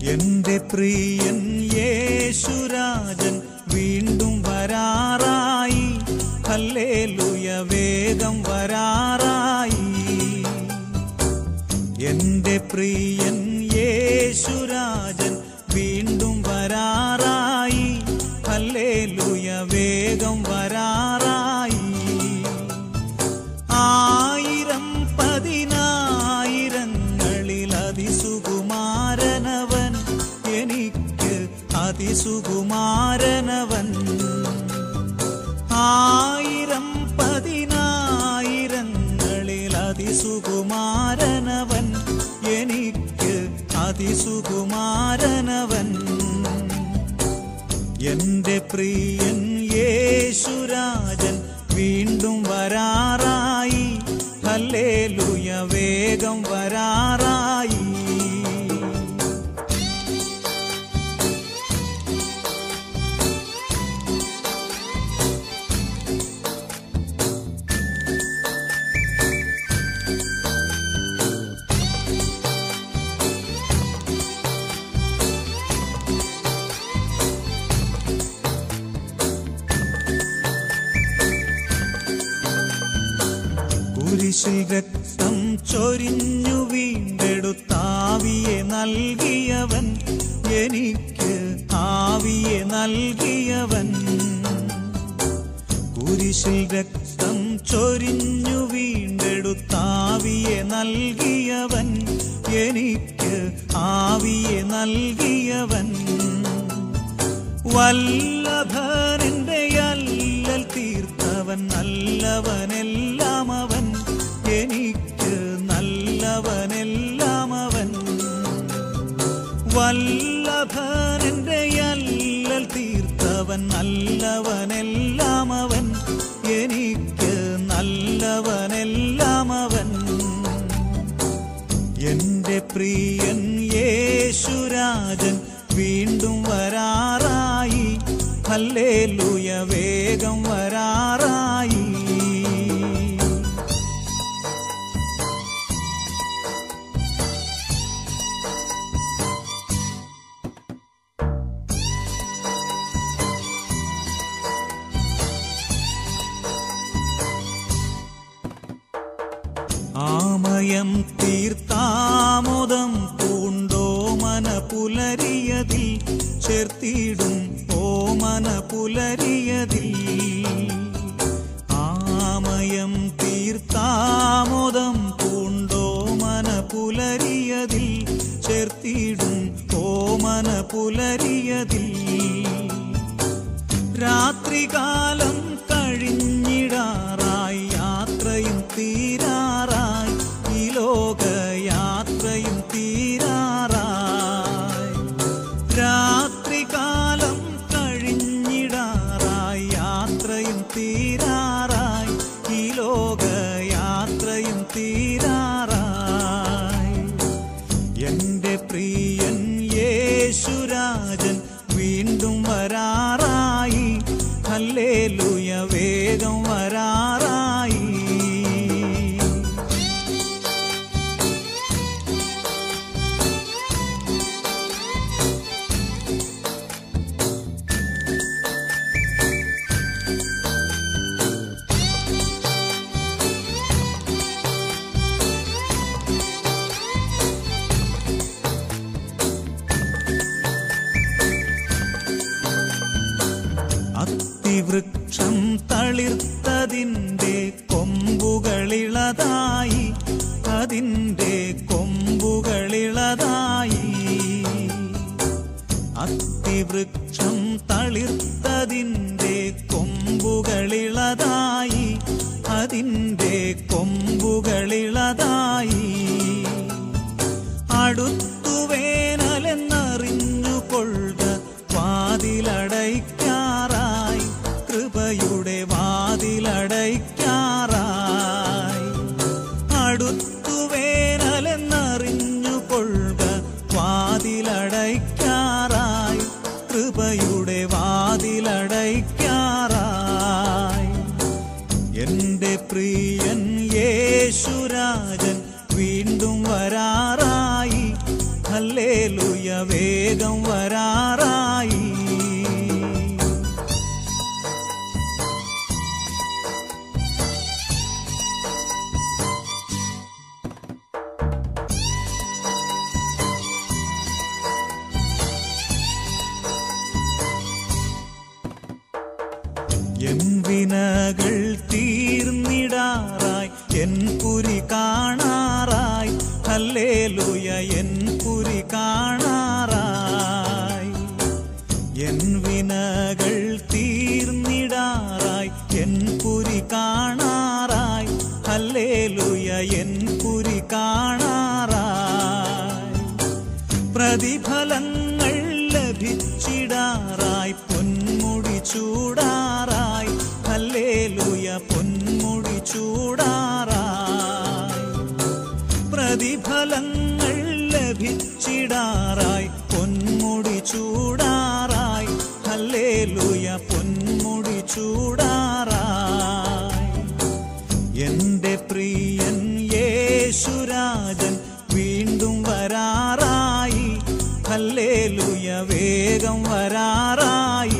എന്റെ പ്രിയൻ യേശുരാജൻ വീണ്ടും വരാറായി ഹല്ലേലൂയ വേഗം വരാറായി എന്റെ പ്രിയൻ യേശുരാജൻ വീണ്ടും വരാറായി ഹല്ലേലൂയ വേഗം വരാറായി ആയിരം പതിനായിരങ്ങളിൽ അതിസുകുമാരനവൻ എനിക്ക് അതിസുകുമാരനവൻ ആയിരം പതിനായിരങ്ങളിൽ അതിസുകുമാരനവൻ എനിക്ക് അതിസുകുമാരനവൻ എന്റെ പ്രിയൻ യേശുരാജൻ വീണ്ടും വരാറായി ഹല്ലേലൂയ വേഗം വരാറായി കുരിശിൽ രക്തം ചൊരിഞ്ഞു വീണ്ടെടുത്താവിയെ നൽകിയവൻ എനിക്ക് ആവിയെ നൽകിയവൻ കുരിശിൽ രക്തം ചൊരിഞ്ഞു വീണ്ടെടുത്താവിയെ നൽകിയവൻ എനിക്ക് ആവിയെ നൽകിയവൻ വല്ലഭനെന്റെ അല്ലൽ തീർത്തവൻ നല്ലവനെല്ലാം അവൻ എനിക്ക് നല്ലവനെല്ലാം അവൻ വല്ലഭനെന്റെ അല്ലൽ തീർത്തവൻ നല്ലവനെല്ലാം അവൻ എനിക്ക് നല്ലവനെല്ലാം അവൻ എന്റെ പ്രിയൻ യേശുരാജൻ വീണ്ടും വരാറായി ഹല്ലേലൂയ വേഗം വരാറായി ആമയം തീർത്താമോദം പൂണ്ടോമന പുലരിയതിൽ ചേർത്തിടും ഓമന പുലരിയതിൽ ആമയം തീർത്താമോദം പൂണ്ടോമന പുലരിയതിൽ ചേർത്തിടും ഓമന പുലരിയതിൽ രാത്രികാലം കഴിഞ്ഞിടാറായി യാത്രയും തീരാറായി ഈ ലോകയാത്രയും തീരാറായി രാത്രികാലം കഴിഞ്ഞിടാറായി യാത്രയും തീരാറായി ഈ ലോകയാത്രയും തീരാറായി എന്റെ പ്രിയൻ യേശുരാജൻ വീണ്ടും വരാറായി ഹല്ലേലൂയ വേഗം വരാറായി അത്തിവൃക്ഷം തളിർത്തതിൻ്റെ കൊമ്പുകളിളതായി അതിൻ്റെ കൊമ്പുകളിളതായി അത്തിവൃക്ഷം തളിർത്തതിൻ്റെ കൊമ്പുകളിളതായി അതിൻ്റെ കൊമ്പുകളിളതായി അടുത്തു വേനലെന്നറിഞ്ഞു കൊള്ളുക വാതിലടയ്ക്കാറായി കൃപയുടെ വാതിലടയ്ക്കാറായി അടുത്തു വേനലെന്നറിഞ്ഞു കൊള്ളുക വാതിലടയ്ക്കാറായി കൃപയുടെ വാതിലടയ്ക്കാറായി എന്റെ പ്രിയൻ യേശുരാജൻ വീണ്ടും വരാറായി ഹല്ലേലൂയ വേഗം വരാറായി എൻ വിനകൾ തീർന്നിടാറായി എൻ പുരി കാണാറായി ഹല്ലേലൂയ എൻ പുരി കാണാറായി എൻ വിനകൾ തീർന്നിടാറായി എൻ പുരി കാണാറായി ഹല്ലേലൂയ എൻ പുരി കാണാറായി പ്രതിഫലങ്ങൾ ലഭിച്ചിടാറായി പൊന്മുടി ചൂടാറായി ഹല്ലേലൂയ പൊന്മുടി ചൂടാറായി പ്രതിഫലങ്ങൾ ലഭിച്ചിടാറായി പൊന്മുടി ചൂടാറായി ഹല്ലേലൂയ പൊന്മുടി ചൂടാറായി എന്റെ പ്രിയൻ യേശുരാജൻ വീണ്ടും വരാറായി ഹല്ലേലൂയ വേഗം വരാറായി